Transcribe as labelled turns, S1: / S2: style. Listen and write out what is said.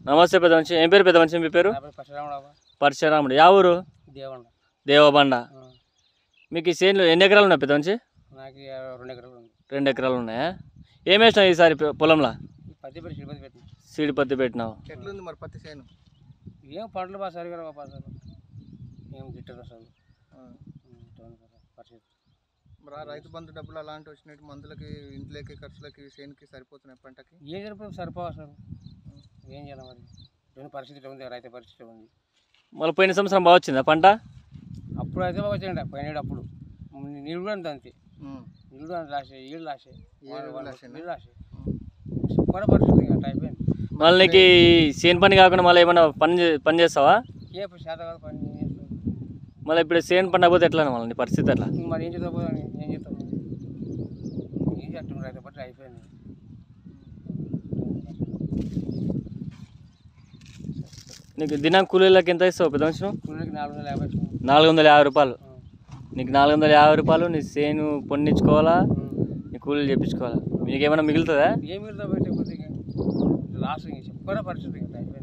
S1: నమస్తే పెద్ద మనిషి ఏం పేరు పెద్ద మనిషి మీ పేరు
S2: నా పేరు పరశురాముడు
S1: పరశురాముడు యా ఊరు
S2: దేవండ
S1: దేవబండ
S2: ఆ,
S1: మీకు ఈ చేనులు ఎన్ని ఎకరాలు ఉన్నాయి పెద్ద మనిషి
S2: నాకు ఇక రెండు ఎకరాలు ఉంది
S1: రెండు ఎకరాలు ఉన్నాయా ఏం వేసినావు ఈసారి పొ- పొలంలో
S2: ఈ పత్తి పెట్టి చిడిపత్తి పెట్టిన
S1: సీడి పత్తి పెట్టినావు
S3: ఎట్లుంది మరి పత్తి చేను
S2: ఏం పంటలు బాగా సరిగా రావు బాగా అసలు ఏం గిట్టదు అసలు
S3: ఆ.
S2: ఉం, ఇట్లా ఉంది కదా పరిస్థితి
S3: మరి ఆ రైతు బంధు డబ్బులు అలాంటి వచ్చినట్టు మందులకి ఇంట్లోకి ఖర్చులకి చేనుకి సరిపోతున్నాయి పంటకి
S2: ఏం సరిపోతుంది సరిపోవు అసలు ఏం చేయాలి మరి ఇటువంటి పరిస్థితి ఇట్లా ఉంది రైతు పరిస్థితి ఇట్లా ఉంది
S1: మళ్ళీ పోయిన సంవత్సరం బాగా వచ్చిందా పంట
S2: అప్పుడు అయితే బాగా వచ్చాయండి పైన అప్పుడు నీళ్ళు కూడా అంత అంతే
S3: ఉమ్.
S2: నీళ్ళు కూడా అంత లాసే ఈళ్ళు లాసే
S3: ఏడు కూడా లాసేనా?
S2: నీళ్ళు లాసే
S3: ఉమ్.
S2: కూడా పరిస్థితి ఇక అట్లా అయిపోయింది
S1: మళ్ళీ నీకు ఈ చేను పని కాకుండా మళ్ళీ ఏమైనా పని చే- పని చేస్తావా
S2: ఏ ఇప్పుడు శాతం కాదు పని ఏం చేస్తావు?
S1: మళ్ళీ ఇప్పుడు చేను పండగ పోతే ఎట్లా మళ్ళీ నీ పరిస్థితి ఎట్లా
S2: ఇంక మరి ఏం చేద్దాం పోదాం ఏం చేస్తాం ఏం చేస్తాం రైతు పట్ల అయిపోయింది
S1: నీకు దినం కూలీలకు ఎంత ఇస్తావు పెద్ద మనిషి నువ్వు?
S2: కూలీకి నాలుగు వందల యాభై ఇచ్చుకున్నాం.
S1: నాలుగు వందల యాభై రూపాయలు
S2: ఆ.
S1: నీకు నాలుగు వందల యాభై రూపాయలు నీ చేను పొన్నించుకోవాలా
S2: ఉం.
S1: నీ కూలీలు చెప్పించుకోవాలా నీకు ఏమైనా మిగులుతుందా
S2: ఏం మిగతా పెట్టే కొద్దిగా లాస్ ఇంక చెప్పుకోరా పరిస్థితి ఇంకా అయిపోయింది